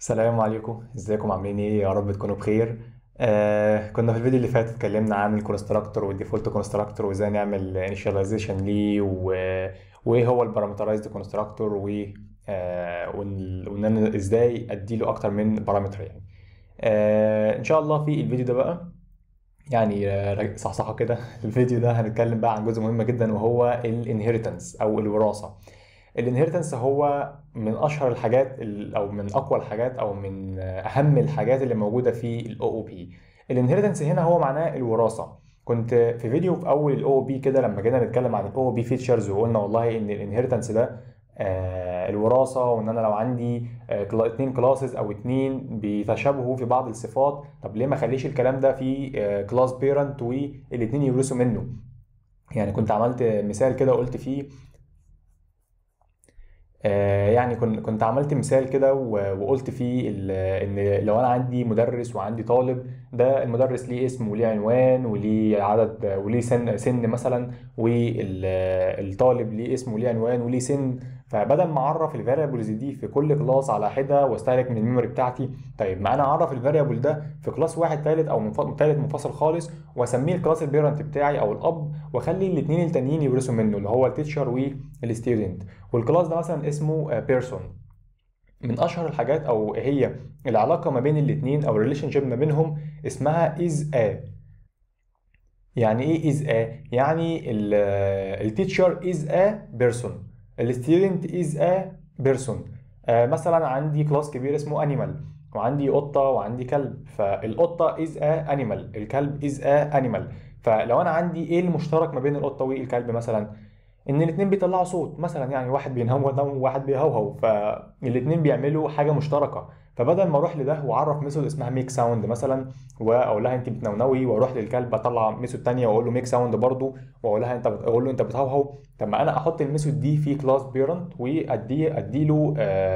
السلام عليكم ازيكم عاملين ايه يا رب تكونوا بخير آه كنا في الفيديو اللي فات اتكلمنا عن الكونستراكتور والديفولت كونستراكتور وازاي نعمل انيشاليزيشن ليه و... وايه هو البارامترايزد كونستراكتور و آه وان وإن انا ازاي اديله اكتر من بارامتر يعني آه ان شاء الله في الفيديو ده بقى يعني آه، صحصحه كده الفيديو ده هنتكلم بقى عن جزء مهم جدا وهو الانهيرتنس او الوراثه الانهيرتنس هو من اشهر الحاجات ال- او من اقوى الحاجات او من اهم الحاجات اللي موجوده في الاو او بي الانهيرتنس هنا هو معناه الوراثه كنت في فيديو في اول الاو او بي كده لما جينا نتكلم عن الاو او بي فيتشرز وقلنا والله ان الانهيرتنس ده آه، الوراثه وان انا لو عندي آه، كلا- اتنين كلاسز او اتنين بيتشابهوا في بعض الصفات طب ليه ما اخليش الكلام ده في كلاس بيرنت والاتنين يورثوا منه يعني كنت عملت مثال كده وقلت فيه آه، يعني كنت كنت عملت مثال كده و- وقلت فيه ال- ان لو انا عندي مدرس وعندي طالب ده المدرس ليه اسم وليه عنوان وليه عدد وليه سن سن مثلا والطالب ليه اسم وليه عنوان وليه سن فبدل ما اعرف الفاريبلز دي في كل كلاس على حده واستهلك من الميموري بتاعتي طيب ما انا اعرف الفاريبل ده في كلاس واحد ثالث او منف- ثالث منفصل خالص واسميه الكلاس البيرنت بتاعي او الاب واخلي الاثنين التانيين يورثوا منه اللي هو التيتشر والستودنت والكلاس ده مثلا اسمه بيرسون من اشهر الحاجات او هي العلاقه ما بين الاثنين او الريليشن شيب ما بينهم اسمها از ا يعني ايه از ا يعني التيتشر از ا بيرسون الستودنت از ا بيرسون مثلا عندي كلاس كبير اسمه انيمال وعندي قطه وعندي كلب فالقطه از ا انيمال الكلب از ا انيمال فلو انا عندي ايه المشترك ما بين القطه والكلب مثلا ان الاثنين بيطلعوا صوت مثلا يعني واحد بينهوى وواحد بيهوهو فالاثنين بيعملوا حاجه مشتركه فبدل ما اروح لده واعرف ميثود اسمها ميك ساوند مثلا واقول لها انت بتنونوي واروح للكلب اطلع ميثود تانية واقول له ميك ساوند برضو واقول لها انت بت... اقول له انت بتهوهو طب ما انا احط الميثود دي في كلاس بيرنت وادي ادي له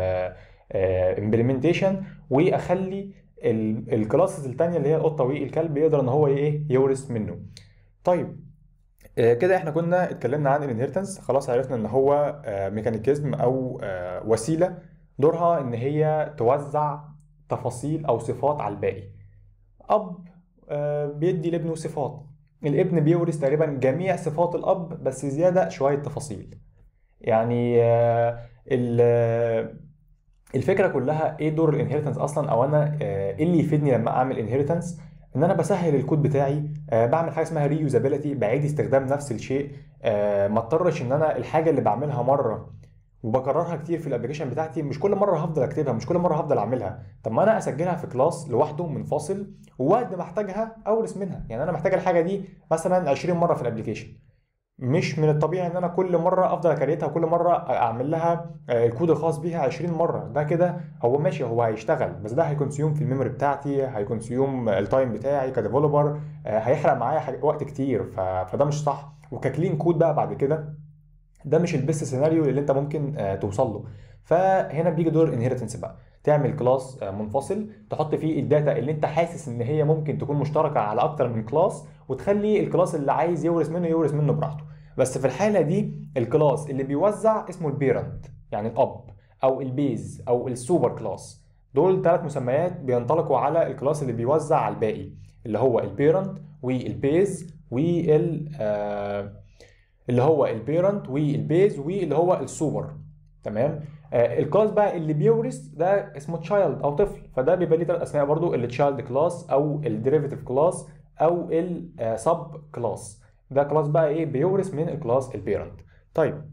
امبلمنتيشن واخلي الكلاسز التانية اللي هي القطه والكلب يقدر ان هو ايه يورث منه طيب آه، كده احنا كنا اتكلمنا عن الانهيرتنس خلاص عرفنا ان هو ميكانيكيزم او آه، وسيله دورها ان هي توزع تفاصيل او صفات على الباقي اب آه، بيدي لابنه صفات الابن بيورث تقريبا جميع صفات الاب بس زياده شويه تفاصيل يعني آه، ال- الفكره كلها ايه دور الانهيرتنس اصلا او انا آه، ايه اللي يفيدني لما اعمل انهيرتنس ان انا بسهل الكود بتاعي آه، بعمل حاجه اسمها ريوزابيلتي بعيد استخدام نفس الشيء آه، ما اضطرش ان انا الحاجه اللي بعملها مره وبكررها كتير في الابلكيشن بتاعتي مش كل مره هفضل اكتبها مش كل مره هفضل اعملها طب ما انا اسجلها في كلاس لوحده منفصل ووقت ما احتاجها اورث منها يعني انا محتاج الحاجه دي مثلا 20 مره في الابلكيشن مش من الطبيعي ان انا كل مره افضل اكريتها كل مره اعمل لها آه، الكود الخاص بيها 20 مره ده كده هو ماشي هو هيشتغل بس ده هيكونسيوم في الميموري بتاعتي هيكونسيوم التايم بتاعي كديفلوبر آه، هيحرق معايا حاجة- وقت كتير ف- فده مش صح وككلين كود بقى بعد كده ده مش البيست سيناريو اللي انت ممكن آه، توصل له فهنا بيجي دور الانهيرتنس بقى تعمل كلاس آه، منفصل تحط فيه الداتا اللي انت حاسس ان هي ممكن تكون مشتركه على اكتر من كلاس وتخلي الكلاس اللي عايز يورث منه يورث منه براحته بس في الحاله دي الكلاس اللي بيوزع اسمه البيرنت يعني الاب او البيز او السوبر كلاس دول ثلاث مسميات بينطلقوا على الكلاس اللي بيوزع على الباقي اللي هو البيرنت والبيز وال آه، اللي هو البيرنت والبيز واللي هو السوبر تمام آه الكلاس بقى اللي بيورث ده اسمه تشايلد او طفل فده بيبقى ليه ثلاث اسماء برضو التشايلد كلاس او الديريفيتيف كلاس او السب كلاس ده كلاس بقى ايه بيورث من الكلاس البيرنت طيب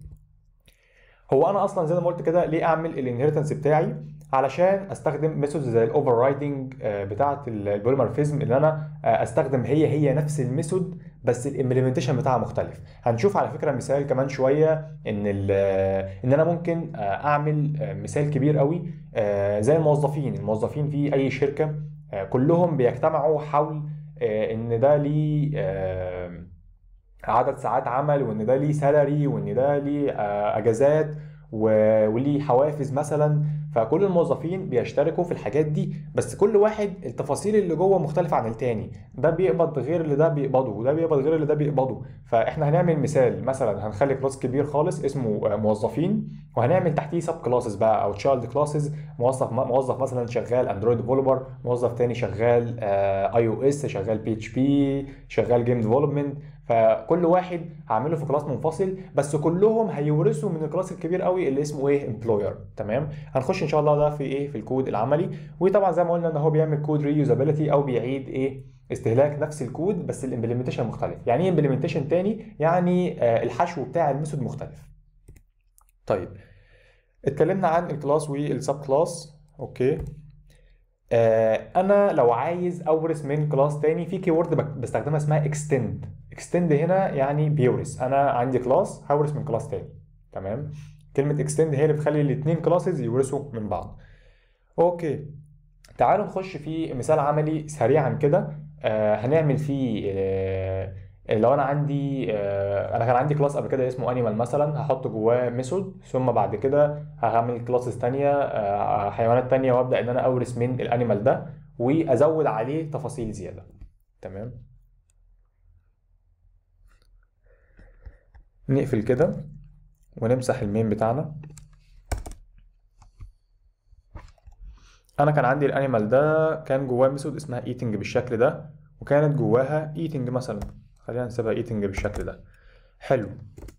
هو انا اصلا زي ما قلت كده ليه اعمل الانهيرتنس بتاعي علشان استخدم ميثودز زي الاوفر رايدنج بتاعه البوليمورفيزم اللي انا آه، استخدم هي هي نفس الميثود بس الامبلمنتيشن بتاعها مختلف هنشوف على فكره مثال كمان شويه ان ال- ان انا ممكن آه، اعمل آه، مثال كبير قوي آه، زي الموظفين الموظفين في اي شركه آه، كلهم بيجتمعوا حول آه، ان ده ليه آه، عدد ساعات عمل وان ده ليه سالري وان ده ليه آه، اجازات و- وليه حوافز مثلا فكل الموظفين بيشتركوا في الحاجات دي بس كل واحد التفاصيل اللي جوه مختلفة عن التاني ده بيقبض غير اللي ده بيقبضه وده بيقبض غير اللي ده بيقبضه فاحنا هنعمل مثال مثلا هنخلي كلاس كبير خالص اسمه آه، موظفين وهنعمل تحتيه سب كلاسز بقى او تشايلد كلاسز موظف موظف مثلا شغال اندرويد ديفلوبر موظف تاني شغال اي او اس شغال بي اتش بي شغال جيم ديفلوبمنت فكل واحد هعمله في كلاس منفصل بس كلهم هيورثوا من الكلاس الكبير قوي اللي اسمه ايه امبلوير تمام هنخش ان شاء الله ده في ايه في الكود العملي وطبعا زي ما قلنا ان هو بيعمل كود ريوزابيلتي او بيعيد ايه استهلاك نفس الكود بس الامبلمنتيشن مختلف يعني ايه امبلمنتيشن تاني يعني آه الحشو بتاع الميثود مختلف طيب اتكلمنا عن الكلاس والسب كلاس اوكي آه انا لو عايز اورث من كلاس تاني في كي وورد بستخدمها اسمها اكستند اكستند هنا يعني بيورث انا عندي كلاس هورث من كلاس تاني تمام كلمه اكستند هي اللي بتخلي الاثنين كلاسز يورثوا من بعض اوكي تعالوا نخش في مثال عملي سريعا كده آه هنعمل فيه آه لو انا عندي آه انا كان عندي كلاس قبل كده اسمه انيمال مثلا هحط جواه ميثود ثم بعد كده هعمل كلاسز تانية آه حيوانات تانية وابدا ان انا اورث من الانيمال ده وازود عليه تفاصيل زياده تمام نقفل كده ونمسح المين بتاعنا انا كان عندي الانيمال ده كان جواه ميثود اسمها ايتنج بالشكل ده وكانت جواها ايتنج مثلا خلينا نسيبها ايتنج بالشكل ده حلو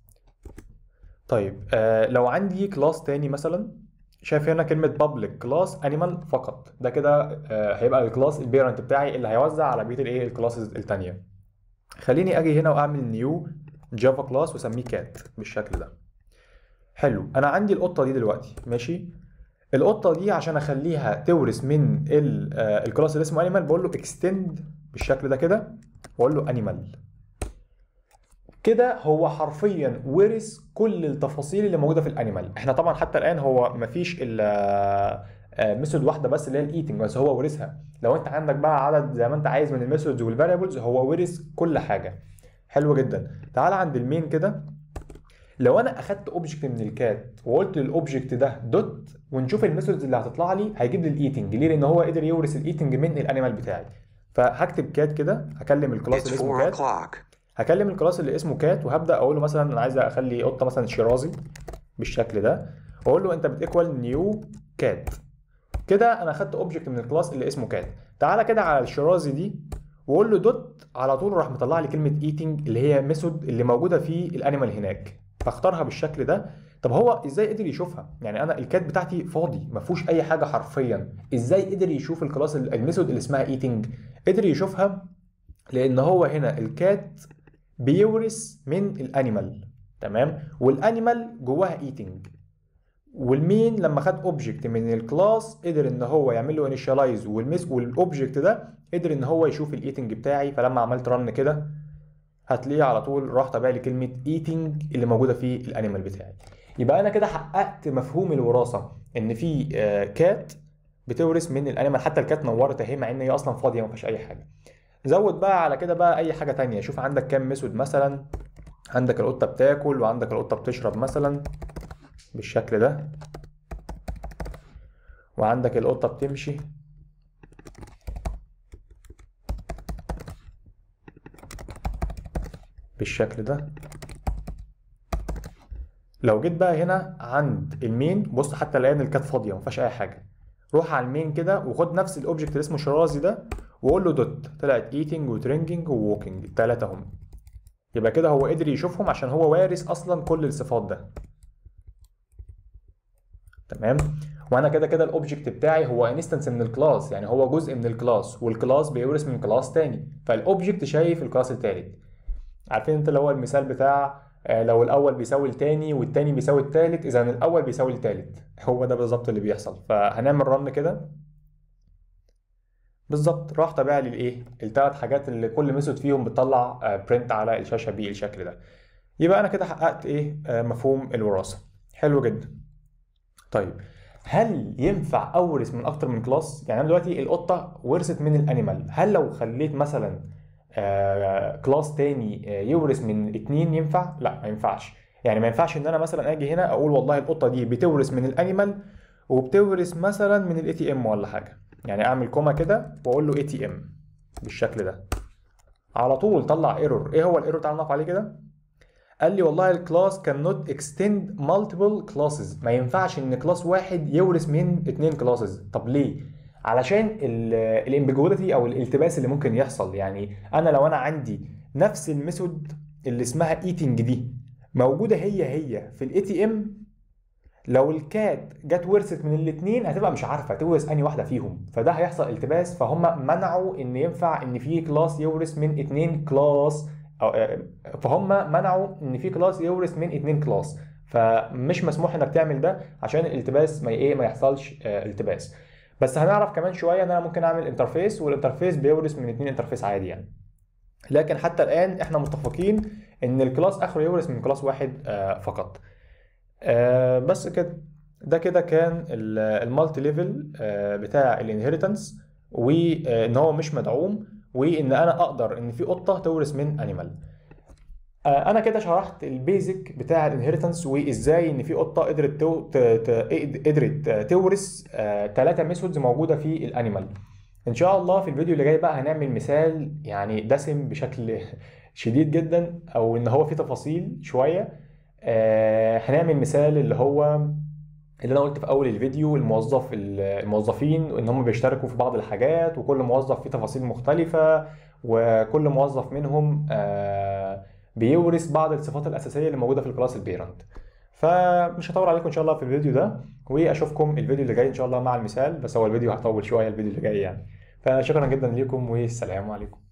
طيب آه لو عندي كلاس تاني مثلا شايف هنا كلمة public class animal فقط ده كده آه هيبقى الكلاس البيرنت بتاعي اللي هيوزع على بقية الايه الكلاسز التانية خليني اجي هنا واعمل نيو جافا كلاس واسميه كات بالشكل ده حلو انا عندي القطة دي دلوقتي ماشي القطة دي عشان اخليها تورث من ال- آه، الكلاس اللي اسمه animal بقول له extend بالشكل ده كده واقول له animal كده هو حرفيا ورث كل التفاصيل اللي موجوده في الانيمال احنا طبعا حتى الان هو مفيش الا ميثود واحده بس اللي هي الايتنج بس هو ورثها لو انت عندك بقى عدد زي ما انت عايز من الميثودز والفاريبلز هو ورث كل حاجه حلو جدا تعال عند المين كده لو انا اخدت اوبجكت من الكات وقلت للاوبجكت ده دوت ونشوف الميثودز اللي هتطلع لي هيجيب لي الايتنج ليه لان هو قدر يورث الايتنج من الانيمال بتاعي فهكتب كات كده هكلم الكلاس It's اللي اسمه four كات o'clock. هكلم الكلاس اللي اسمه كات وهبدا اقول له مثلا انا عايز اخلي قطه مثلا شيرازي بالشكل ده واقول له انت بتيكوال نيو كات كده انا خدت اوبجكت من الكلاس اللي اسمه كات تعالى كده على الشيرازي دي واقول له دوت على طول راح مطلع لي كلمه ايتنج اللي هي ميثود اللي موجوده في الانيمال هناك فاختارها بالشكل ده طب هو ازاي قدر يشوفها يعني انا الكات بتاعتي فاضي ما فيهوش اي حاجه حرفيا ازاي قدر يشوف الكلاس الميثود اللي اسمها ايتنج قدر يشوفها لان هو هنا الكات بيورث من الانيمال تمام والانيمال جواها ايتنج والمين لما خد اوبجكت من الكلاس قدر ان هو يعمل له انيشاليز والمس والاوبجكت ده قدر ان هو يشوف الايتنج بتاعي فلما عملت رن كده هتلاقيه على طول راح طابع لي كلمه ايتنج اللي موجوده في الانيمال بتاعي يبقى انا كده حققت مفهوم الوراثه ان في كات بتورث من الانيمال حتى الكات نورت اهي مع ان هي اصلا فاضيه ما فيهاش اي حاجه زود بقى على كده بقى اي حاجه تانية شوف عندك كام ميثود مثلا عندك القطه بتاكل وعندك القطه بتشرب مثلا بالشكل ده وعندك القطه بتمشي بالشكل ده لو جيت بقى هنا عند المين بص حتى الان الكات فاضيه ما فيهاش اي حاجه روح على المين كده وخد نفس الاوبجكت اللي اسمه شرازي ده وقول له دوت طلعت ايتنج وترينجنج ووكينج التلاته هم يبقى كده هو قدر يشوفهم عشان هو وارث اصلا كل الصفات ده تمام وانا كده كده الاوبجكت بتاعي هو انستنس من الكلاس يعني هو جزء من الكلاس والكلاس بيورث من كلاس تاني فالاوبجكت شايف الكلاس التالت عارفين انت اللي هو المثال بتاع آه، لو الاول بيساوي التاني والتاني بيساوي التالت اذا الاول بيساوي التالت هو ده بالظبط اللي بيحصل فهنعمل رن كده بالظبط راح تابع لي الايه الثلاث حاجات اللي كل ميثود فيهم بتطلع برنت على الشاشه بالشكل ده يبقى انا كده حققت ايه آه، مفهوم الوراثه حلو جدا طيب هل ينفع اورث من اكتر من كلاس يعني انا دلوقتي القطه ورثت من الانيمال هل لو خليت مثلا آه كلاس تاني آه، يورث من اتنين ينفع لا ما ينفعش يعني ما ينفعش ان انا مثلا اجي هنا اقول والله القطه دي بتورث من الانيمال وبتورث مثلا من الاي تي ام ولا حاجه يعني اعمل كوما كده واقول له اي تي ام بالشكل ده على طول طلع ايرور ايه هو الايرور تعال نقف عليه كده قال لي والله الكلاس كان نوت اكستند مالتيبل كلاسز ما ينفعش ان كلاس واحد يورث من اتنين كلاسز طب ليه علشان الامبيجواليتي او الالتباس اللي ممكن يحصل يعني انا لو انا عندي نفس الميثود اللي اسمها ايتنج دي موجوده هي هي في الاي تي ام لو الكات جت ورثت من الاثنين هتبقى مش عارفه تورث انهي واحده فيهم فده هيحصل التباس فهم منعوا ان ينفع ان في كلاس يورث من اثنين كلاس أو فهم منعوا ان في كلاس يورث من اثنين كلاس فمش مسموح انك تعمل ده عشان الالتباس ما ايه ما يحصلش التباس بس هنعرف كمان شويه ان انا ممكن اعمل انترفيس والانترفيس بيورث من اثنين انترفيس عادي يعني لكن حتى الان احنا متفقين ان الكلاس اخره يورث من كلاس واحد فقط آه بس كده ده كده كان المالتي ليفل آه بتاع الانهيرتنس وان هو مش مدعوم وان انا اقدر ان في قطه تورث من انيمال آه انا كده شرحت البيزك بتاع الانهيرتنس وازاي ان في قطه قدرت تو ت... ت... قدرت تورث ثلاثه ميثودز موجوده في الانيمال ان شاء الله في الفيديو اللي جاي بقى هنعمل مثال يعني دسم بشكل شديد جدا او ان هو فيه تفاصيل شويه آه هنعمل مثال اللي هو اللي انا قلت في اول الفيديو الموظف الموظفين ان هم بيشتركوا في بعض الحاجات وكل موظف فيه تفاصيل مختلفة وكل موظف منهم آه بيورث بعض الصفات الاساسية اللي موجودة في الكلاس البيرنت فمش هطول عليكم ان شاء الله في الفيديو ده واشوفكم الفيديو اللي جاي ان شاء الله مع المثال بس هو الفيديو هطول شوية الفيديو اللي جاي يعني فشكرا جدا ليكم والسلام عليكم